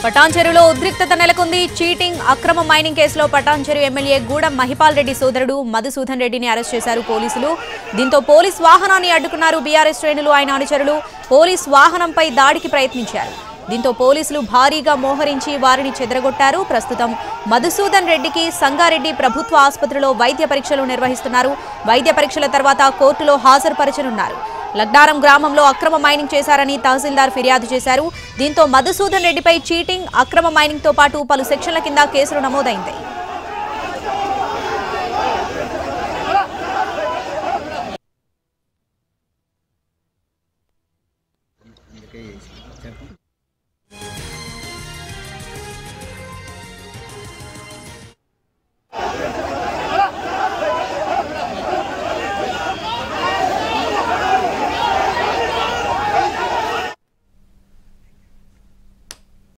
పటాన్చెరులో ఉద్రిక్తత నెలకొంది చీటింగ్ అక్రమ మైనింగ్ కేసులో పటాన్చెరు ఎమ్మెల్యే గూడెం మహిపాల్ రెడ్డి సోదరుడు మధుసూదన్ రెడ్డిని అరెస్ట్ చేశారు పోలీసులు దీంతో పోలీస్ వాహనాన్ని అడ్డుకున్నారు బీఆర్ఎస్ శ్రేణులు ఆయన అనుచరులు పోలీస్ వాహనంపై దాడికి ప్రయత్నించారు దీంతో పోలీసులు భారీగా మోహరించి వారిని చెదరగొట్టారు ప్రస్తుతం మధుసూదన్ రెడ్డికి సంగారెడ్డి ప్రభుత్వ ఆసుపత్రిలో వైద్య పరీక్షలు నిర్వహిస్తున్నారు వైద్య పరీక్షల తర్వాత కోర్టులో హాజరుపరచనున్నారు లగ్డారం గ్రామంలో అక్రమ మైనింగ్ చేశారని తహసీల్దార్ ఫిర్యాదు చేశారు దీంతో మధుసూదన్ రెడ్డిపై చీటింగ్ అక్రమ మైనింగ్ తో పాటు పలు సెక్షన్ల కింద కేసులు నమోదైంది